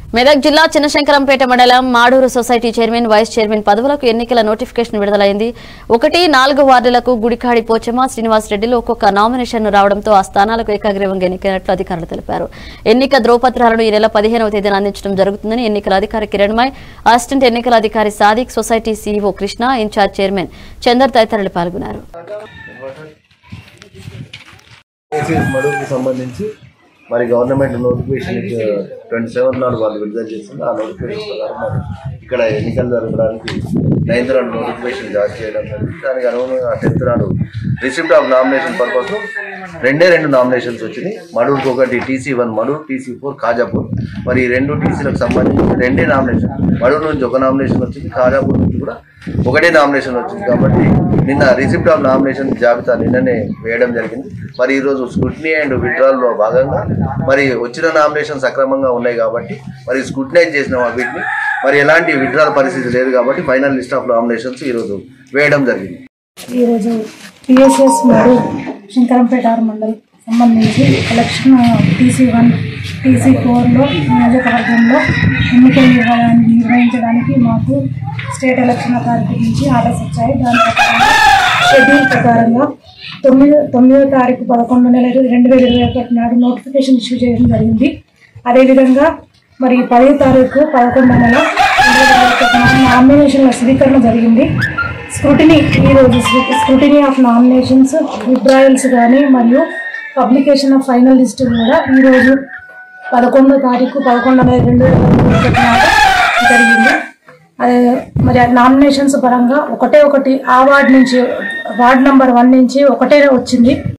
మెదక్ జిల్లా చిన్నశంకరంపేట మండలం Maduru society chairman vice chairman పదవులకు ఎన్నికల నోటిఫికేషన్ విడుదలైంది ఒకటి నాలుగు వార్డులకు గుడికాడి పోచమ్మ శ్రీనివాస్ రెడ్డిలు ఒక్కొక్క నామినేషన్ రావడంతో ఆ స్థానాలకు ఏకాగ్రీవంగా ఎన్నికైనట్లు అధికారులు తెలిపారు ఎన్నిక ధ్రువపత్రాలను ఈ నెల పదిహేనవ తేదీన అందించడం జరుగుతుందని ఎన్నికల అధికారి కిరణ్మయ్ అసిస్టెంట్ ఎన్నికల అధికారి Sadiq society CEO Krishna in-charge chairman Chander తదితరులు పాల్గొన్నారు కేసీఎస్ మడుగుకి సంబంధించి మరి గవర్నమెంట్ నోటిఫికేషన్ ట్వంటీ సెవెన్ నాడు వాళ్ళు విడుదల చేసింది ఆ నోటిఫికేషన్ ప్రకారం మరి ఇక్కడ ఎన్నికలు జరగడానికి నైన్త్ నాడు నోటిఫికేషన్ జారీ చేయడం జరిగింది దానికి అనుగుణంగా టెన్త్ నాడు రిసిప్ట్ ఆఫ్ నామినేషన్ పర్పస్ రెండే రెండు నామినేషన్స్ వచ్చినాయి మడూరుకి ఒకటి TC one Maduru TC four Khajapur మరి ఈ రెండు టీసీలకు సంబంధించి రెండే నామినేషన్ మడూరు నుంచి ఒక నామినేషన్ వచ్చింది ఖాజాపూర్ నుంచి కూడా ఒకటే నామినేషన్ వచ్చింది కాబట్టి నిన్న రిసిప్ట్ ఆఫ్ నామినేషన్ జాబితా నిన్ననే వేయడం జరిగింది మరి ఈరోజు స్క్రూటినీ అండ్ విత్డ్రాల్ లో భాగంగా మరి వచ్చిన నామినేషన్ సక్రమంగా ఉన్నాయి కాబట్టి మరి స్క్రూటినైజ్ చేసిన వీటిని మరి ఎలాంటి విత్డ్రాల్ పరిస్థితి లేదు కాబట్టి ఫైనల్ లిస్ట్ ఆఫ్ నామినేషన్స్ ఈరోజు వేయడం జరిగింది ఈరోజు పిఎస్ఎస్ మరియు శంకరంపేట మండల్ సంబంధించి ఎలక్షన్ టీసీ వన్ టీసీ ఫోర్లో నియోజకవర్గంలో ఎన్నికలు నిర్వహణ- నిర్వహించడానికి మాకు స్టేట్ ఎలక్షన్ అథారిటీ నుంచి ఆర్డర్స్ వచ్చాయి దాని ప్రకారంగా షెడ్యూల్ ప్రకారంగా తొమ్మిది తొమ్మిదో తారీఖు పదకొండు నెల రెండు వేల ఇరవై ఒకటి నాడు నోటిఫికేషన్ ఇష్యూ చేయడం జరిగింది అదేవిధంగా మరి పదో తారీఖు పదకొండు నెల రెండు వేల ఇరవై ఒకటి నాడు నామినేషన్ల స్వీకరణ జరిగింది స్క్రూటినీ ఈరోజు స్క్రూటినీ ఆఫ్ నామినేషన్స్ విత్డ్రాయల్స్ కానీ మరియు పబ్లికేషన్ ఆఫ్ ఫైనల్ లిస్ట్ కూడా ఈరోజు పదకొండో తారీఖు పదకొండు నెల రెండు వేల ఇరవై ఒకటి నాడు జరిగింది అదే మరి నామినేషన్స్ పరంగా ఒకటే ఒకటి ఆ వార్డ్ నుంచి వార్డ్ నంబర్ వన్ నుంచి ఒకటే వచ్చింది